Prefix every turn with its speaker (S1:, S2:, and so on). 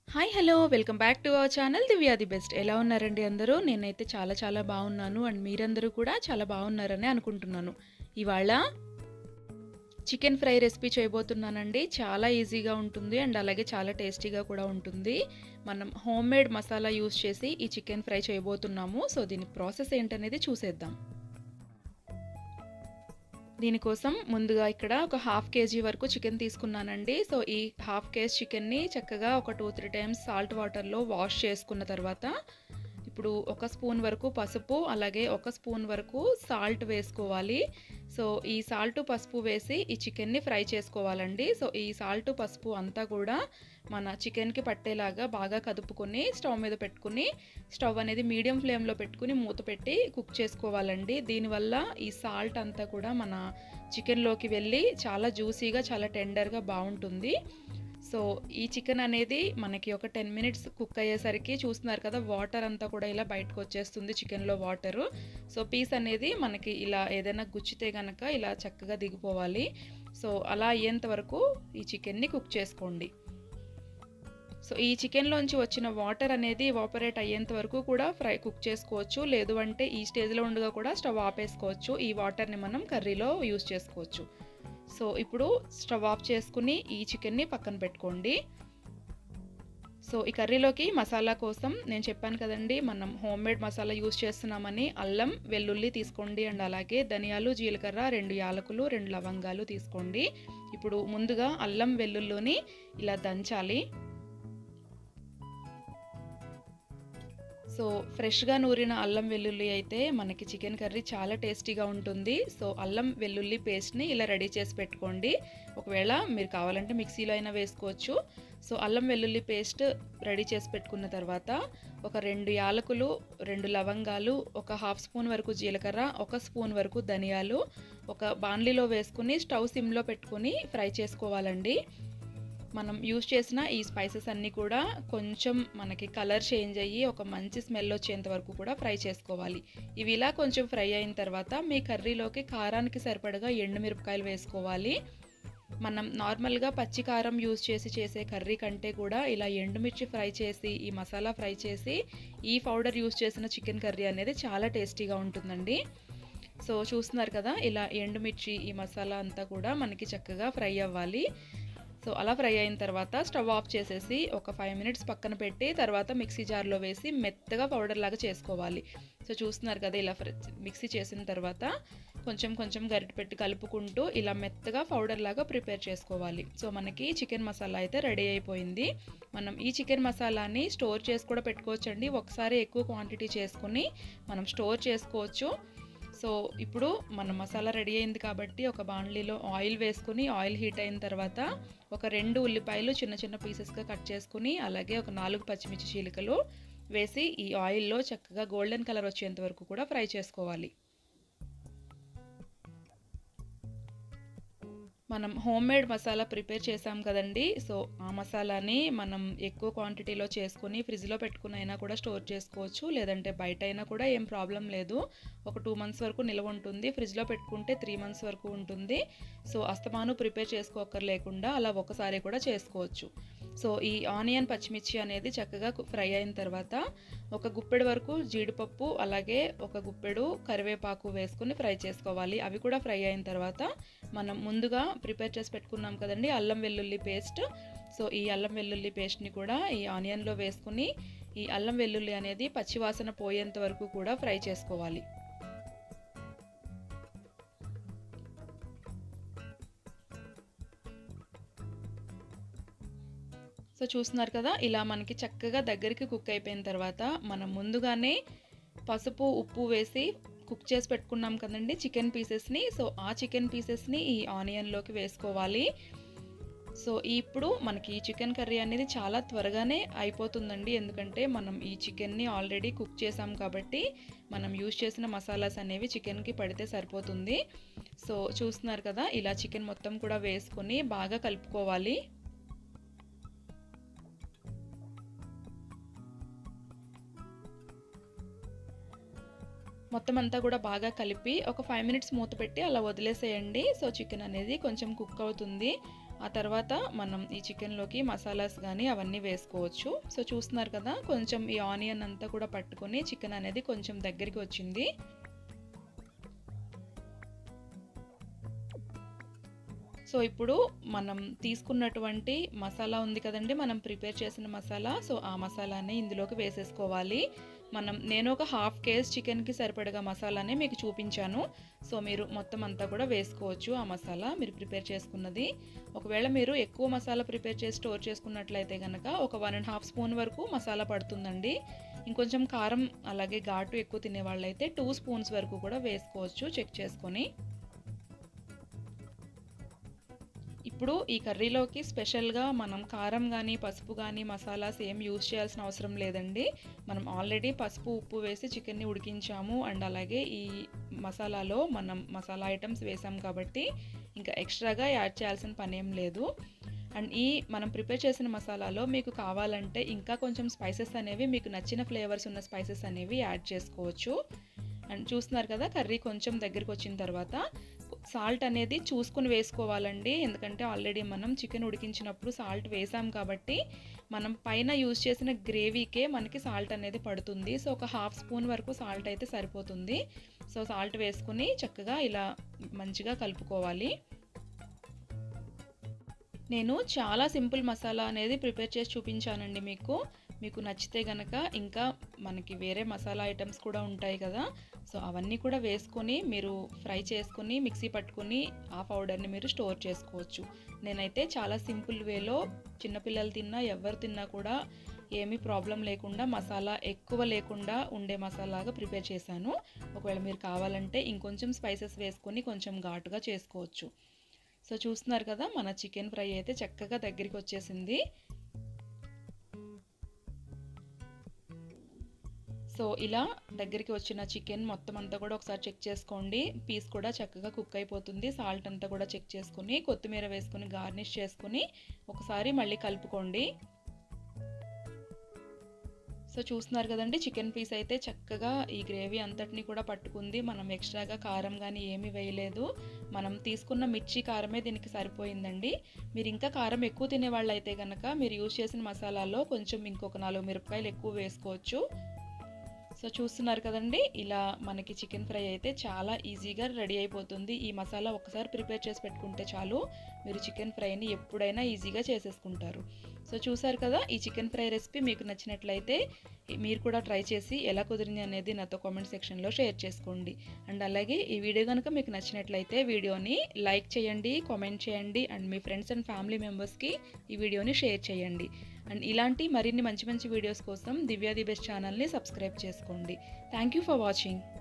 S1: hi hello welcome back to our channel Divya the best ఎలా ఉన్నారండి అందరూ నేనైతే చాలా చాలా బాగున్నాను అండ్ మీరందరూ కూడా చాలా బాగున్నారని అనుకుంటున్నాను ఇవాళ చికెన్ ఫ్రై రెసిపీ చేయబోతున్నానండి చాలా ఈజీగా ఉంటుంది అండ్ అలాగే చాలా టేస్టీగా కూడా ఉంటుంది మనం హోమ్ మేడ్ మసాలా యూస్ చేసి ఈ చికెన్ ఫ్రై చేయబోతున్నాము సో దీని ప్రాసెస్ ఏంటనేది చూసేద్దాం దీనికోసం ముందుగా ఇక్కడ ఒక హాఫ్ కేజీ వరకు చికెన్ తీసుకున్నానండి సో ఈ హాఫ్ కేజీ చికెన్ని చక్కగా ఒక టూ త్రీ టైమ్స్ సాల్ట్ వాటర్లో వాష్ చేసుకున్న తర్వాత ఇప్పుడు ఒక స్పూన్ వరకు పసుపు అలాగే ఒక స్పూన్ వరకు సాల్ట్ వేసుకోవాలి సో ఈ సాల్ట్ పసుపు వేసి ఈ చికెన్ని ఫ్రై చేసుకోవాలండి సో ఈ సాల్ట్ పసుపు అంతా కూడా మన చికెన్కి పట్టేలాగా బాగా కదుపుకొని స్టవ్ మీద పెట్టుకుని స్టవ్ అనేది మీడియం ఫ్లేమ్లో పెట్టుకుని మూత పెట్టి కుక్ చేసుకోవాలండి దీనివల్ల ఈ సాల్ట్ అంతా కూడా మన చికెన్లోకి వెళ్ళి చాలా జ్యూసీగా చాలా టెండర్గా బాగుంటుంది సో ఈ చికెన్ అనేది మనకి ఒక టెన్ మినిట్స్ కుక్ అయ్యేసరికి చూస్తున్నారు కదా వాటర్ అంతా కూడా ఇలా బయటకు వచ్చేస్తుంది చికెన్లో వాటరు సో పీస్ అనేది మనకి ఇలా ఏదైనా గుచ్చితే కనుక ఇలా చక్కగా దిగిపోవాలి సో అలా అయ్యేంత వరకు ఈ చికెన్ని కుక్ చేసుకోండి సో ఈ చికెన్లోంచి వచ్చిన వాటర్ అనేది వాపరేట్ అయ్యేంత వరకు కూడా ఫ్రై కుక్ చేసుకోవచ్చు లేదు అంటే ఈ స్టేజ్లో ఉండగా కూడా స్టవ్ ఆపేసుకోవచ్చు ఈ వాటర్ని మనం కర్రీలో యూస్ చేసుకోవచ్చు సో ఇప్పుడు స్టవ్ ఆఫ్ చేసుకుని ఈ చికెన్ని పక్కన పెట్టుకోండి సో ఈ కర్రీలోకి మసాలా కోసం నేను చెప్పాను కదండి మనం హోమ్ మేడ్ మసాలా యూస్ చేస్తున్నామని అల్లం వెల్లుల్లి తీసుకోండి అండ్ అలాగే ధనియాలు జీలకర్ర రెండు యాలకులు రెండు లవంగాలు తీసుకోండి ఇప్పుడు ముందుగా అల్లం వెల్లుల్లిని ఇలా దంచాలి సో ఫ్రెష్గా నూరిన అల్లం వెల్లుల్లి అయితే మనకి చికెన్ కర్రీ చాలా టేస్టీగా ఉంటుంది సో అల్లం వెల్లుల్లి పేస్ట్ని ఇలా రెడీ చేసి పెట్టుకోండి ఒకవేళ మీరు కావాలంటే మిక్సీలో అయినా వేసుకోవచ్చు సో అల్లం వెల్లుల్లి పేస్ట్ రెడీ చేసి పెట్టుకున్న తర్వాత ఒక రెండు యాలకులు రెండు లవంగాలు ఒక హాఫ్ స్పూన్ వరకు జీలకర్ర ఒక స్పూన్ వరకు ధనియాలు ఒక బాండ్లీలో వేసుకుని స్టవ్ సిమ్లో పెట్టుకుని ఫ్రై చేసుకోవాలండి మనం యూజ్ చేసిన ఈ స్పైసెస్ అన్నీ కూడా కొంచెం మనకి కలర్ చేంజ్ అయ్యి ఒక మంచి స్మెల్ వచ్చేంత వరకు కూడా ఫ్రై చేసుకోవాలి ఇవి ఇలా కొంచెం ఫ్రై అయిన తర్వాత మీ కర్రీలోకి కారానికి సరిపడగా ఎండుమిరపకాయలు వేసుకోవాలి మనం నార్మల్గా పచ్చి కారం యూజ్ చేసి చేసే కర్రీ కంటే కూడా ఇలా ఎండుమిర్చి ఫ్రై చేసి ఈ మసాలా ఫ్రై చేసి ఈ పౌడర్ యూజ్ చేసిన చికెన్ కర్రీ అనేది చాలా టేస్టీగా ఉంటుందండి సో చూస్తున్నారు కదా ఇలా ఎండుమిర్చి ఈ మసాలా అంతా కూడా మనకి చక్కగా ఫ్రై అవ్వాలి సో అలా ఫ్రై అయిన తర్వాత స్టవ్ ఆఫ్ చేసేసి ఒక ఫైవ్ మినిట్స్ పక్కన పెట్టి తర్వాత మిక్సీ జార్లో వేసి మెత్తగా పౌడర్ లాగా చేసుకోవాలి సో చూస్తున్నారు కదా ఇలా మిక్సీ చేసిన తర్వాత కొంచెం కొంచెం గరిటె పెట్టి కలుపుకుంటూ ఇలా మెత్తగా పౌడర్ లాగా ప్రిపేర్ చేసుకోవాలి సో మనకి చికెన్ మసాలా అయితే రెడీ అయిపోయింది మనం ఈ చికెన్ మసాలాని స్టోర్ చేసి కూడా పెట్టుకోవచ్చండి ఒకసారి ఎక్కువ క్వాంటిటీ చేసుకుని మనం స్టోర్ చేసుకోవచ్చు సో ఇప్పుడు మన మసాలా రెడీ అయింది కాబట్టి ఒక బాండ్లీలో ఆయిల్ వేసుకుని ఆయిల్ హీట్ అయిన తర్వాత ఒక రెండు ఉల్లిపాయలు చిన్న చిన్న పీసెస్గా కట్ చేసుకుని అలాగే ఒక నాలుగు పచ్చిమిర్చి చీలికలు వేసి ఈ ఆయిల్లో చక్కగా గోల్డెన్ కలర్ వచ్చేంత వరకు కూడా ఫ్రై చేసుకోవాలి మనం హోమ్ మేడ్ మసాలా ప్రిపేర్ చేసాం కదండి సో ఆ మసాలాని మనం ఎక్కువ క్వాంటిటీలో చేసుకుని ఫ్రిడ్జ్లో పెట్టుకుని అయినా కూడా స్టోర్ చేసుకోవచ్చు లేదంటే బయట అయినా కూడా ఏం ప్రాబ్లం లేదు ఒక టూ మంత్స్ వరకు నిల్వ ఉంటుంది ఫ్రిడ్జ్లో పెట్టుకుంటే త్రీ మంత్స్ వరకు ఉంటుంది సో అస్తమాను ప్రిపేర్ చేసుకోకర్లేకుండా అలా ఒకసారి కూడా చేసుకోవచ్చు సో ఈ ఆనియన్ పచ్చిమిర్చి అనేది చక్కగా ఫ్రై అయిన తర్వాత ఒక గుప్పెడు వరకు జీడిపప్పు అలాగే ఒక గుప్పెడు కరివేపాకు వేసుకుని ఫ్రై చేసుకోవాలి అవి కూడా ఫ్రై అయిన తర్వాత మనం ముందుగా ప్రిపేర్ చేసి పెట్టుకున్నాం కదండి అల్లం వెల్లుల్లి పేస్ట్ సో ఈ అల్లం వెల్లుల్లి పేస్ట్ని కూడా ఈ ఆనియన్లో వేసుకుని ఈ అల్లం వెల్లుల్లి అనేది పచ్చివాసన పోయేంత వరకు కూడా ఫ్రై చేసుకోవాలి సో చూస్తున్నారు కదా ఇలా మనకి చక్కగా దగ్గరికి కుక్ అయిపోయిన తర్వాత మనం ముందుగానే పసుపు ఉప్పు వేసి కుక్ చేసి పెట్టుకున్నాం కదండి చికెన్ పీసెస్ని సో ఆ చికెన్ పీసెస్ని ఈ ఆనియన్లోకి వేసుకోవాలి సో ఇప్పుడు మనకి ఈ చికెన్ కర్రీ అనేది చాలా త్వరగానే అయిపోతుందండి ఎందుకంటే మనం ఈ చికెన్ని ఆల్రెడీ కుక్ చేసాం కాబట్టి మనం యూజ్ చేసిన మసాలాస్ అనేవి చికెన్కి పడితే సరిపోతుంది సో చూస్తున్నారు కదా ఇలా చికెన్ మొత్తం కూడా వేసుకొని బాగా కలుపుకోవాలి మొత్తం అంతా కూడా బాగా కలిపి ఒక ఫైవ్ మినిట్స్ మూత పెట్టి అలా వదిలేసేయండి సో చికెన్ అనేది కొంచెం కుక్ అవుతుంది ఆ తర్వాత మనం ఈ చికెన్లోకి మసాలాస్ కానీ అవన్నీ వేసుకోవచ్చు సో చూస్తున్నారు కదా కొంచెం ఈ ఆనియన్ అంతా కూడా పట్టుకొని చికెన్ అనేది కొంచెం దగ్గరికి వచ్చింది సో ఇప్పుడు మనం తీసుకున్నటువంటి మసాలా ఉంది కదండి మనం ప్రిపేర్ చేసిన మసాలా సో ఆ మసాలాని ఇందులోకి వేసేసుకోవాలి మనం నేను ఒక హాఫ్ కేజ్ చికెన్కి సరిపడగా మసాలానే మీకు చూపించాను సో మీరు మొత్తం అంతా కూడా వేసుకోవచ్చు ఆ మసాలా మీరు ప్రిపేర్ చేసుకున్నది ఒకవేళ మీరు ఎక్కువ మసాలా ప్రిపేర్ చేసి స్టోర్ చేసుకున్నట్లయితే కనుక ఒక వన్ అండ్ హాఫ్ స్పూన్ వరకు మసాలా పడుతుందండి ఇంకొంచెం కారం అలాగే ఘాటు ఎక్కువ తినే వాళ్ళైతే టూ స్పూన్స్ వరకు కూడా వేసుకోవచ్చు చెక్ చేసుకొని ఇప్పుడు ఈ కర్రీలోకి స్పెషల్గా మనం కారం కానీ పసుపు కానీ మసాలాస్ ఏం యూజ్ చేయాల్సిన అవసరం లేదండి మనం ఆల్రెడీ పసుపు ఉప్పు వేసి చికెన్ని ఉడికించాము అండ్ అలాగే ఈ మసాలాలో మనం మసాలా ఐటమ్స్ వేసాం కాబట్టి ఇంకా ఎక్స్ట్రాగా యాడ్ చేయాల్సిన పని ఏం లేదు అండ్ ఈ మనం ప్రిపేర్ చేసిన మసాలాలో మీకు కావాలంటే ఇంకా కొంచెం స్పైసెస్ అనేవి మీకు నచ్చిన ఫ్లేవర్స్ ఉన్న స్పైసెస్ అనేవి యాడ్ చేసుకోవచ్చు అండ్ చూస్తున్నారు కదా కర్రీ కొంచెం దగ్గరికి వచ్చిన తర్వాత సాల్ట్ అనేది చూసుకుని వేసుకోవాలండి ఎందుకంటే ఆల్రెడీ మనం చికెన్ ఉడికించినప్పుడు సాల్ట్ వేసాం కాబట్టి మనం పైన యూజ్ చేసిన గ్రేవీకే మనకి సాల్ట్ అనేది పడుతుంది సో ఒక హాఫ్ స్పూన్ వరకు సాల్ట్ అయితే సరిపోతుంది సో సాల్ట్ వేసుకుని చక్కగా ఇలా మంచిగా కలుపుకోవాలి నేను చాలా సింపుల్ మసాలా అనేది ప్రిపేర్ చేసి చూపించానండి మీకు మీకు నచ్చితే కనుక ఇంకా మనకి వేరే మసాలా ఐటమ్స్ కూడా ఉంటాయి కదా సో అవన్నీ కూడా వేసుకొని మీరు ఫ్రై చేసుకుని మిక్సీ పట్టుకుని ఆ పౌడర్ని మీరు స్టోర్ చేసుకోవచ్చు నేనైతే చాలా సింపుల్ వేలో చిన్నపిల్లలు తిన్నా ఎవరు తిన్నా కూడా ఏమీ ప్రాబ్లం లేకుండా మసాలా ఎక్కువ లేకుండా ఉండే మసాలాగా ప్రిపేర్ చేశాను ఒకవేళ మీరు కావాలంటే ఇంకొంచెం స్పైసెస్ వేసుకొని కొంచెం ఘాటుగా చేసుకోవచ్చు సో చూస్తున్నారు కదా మన చికెన్ ఫ్రై అయితే చక్కగా దగ్గరికి వచ్చేసింది సో ఇలా దగ్గరికి వచ్చిన చికెన్ మొత్తం అంతా కూడా ఒకసారి చెక్ చేసుకోండి పీస్ కూడా చక్కగా కుక్ అయిపోతుంది సాల్ట్ అంతా కూడా చెక్ చేసుకుని కొత్తిమీర వేసుకుని గార్నిష్ చేసుకుని ఒకసారి మళ్ళీ కలుపుకోండి సో చూస్తున్నారు కదండి చికెన్ పీస్ అయితే చక్కగా ఈ గ్రేవీ అంతటిని కూడా పట్టుకుంది మనం ఎక్స్ట్రాగా కారం కానీ ఏమీ వేయలేదు మనం తీసుకున్న మిర్చి కారమే దీనికి సరిపోయిందండి మీరు ఇంకా కారం ఎక్కువ తినే వాళ్ళు అయితే కనుక మీరు యూజ్ చేసిన మసాలాలో కొంచెం ఇంకొక నాలుగు మిరపకాయలు ఎక్కువ వేసుకోవచ్చు సో చూస్తున్నారు కదండి ఇలా మనకి చికెన్ ఫ్రై అయితే చాలా ఈజీగా రెడీ అయిపోతుంది ఈ మసాలా ఒకసారి ప్రిపేర్ చేసి పెట్టుకుంటే చాలు మీరు చికెన్ ఫ్రైని ఎప్పుడైనా ఈజీగా చేసేసుకుంటారు సో చూసారు కదా ఈ చికెన్ ఫ్రై రెసిపీ మీకు నచ్చినట్లయితే మీరు కూడా ట్రై చేసి ఎలా కుదిరింది అనేది నాతో కామెంట్ సెక్షన్లో షేర్ చేసుకోండి అండ్ అలాగే ఈ వీడియో కనుక మీకు నచ్చినట్లయితే వీడియోని లైక్ చేయండి కామెంట్ చేయండి అండ్ మీ ఫ్రెండ్స్ అండ్ ఫ్యామిలీ మెంబర్స్కి ఈ వీడియోని షేర్ చేయండి అండ్ ఇలాంటి మరిన్ని మంచి మంచి వీడియోస్ కోసం దివ్యా ది బెస్ట్ ఛానల్ని సబ్స్క్రైబ్ చేసుకోండి థ్యాంక్ యూ ఫర్ వాచింగ్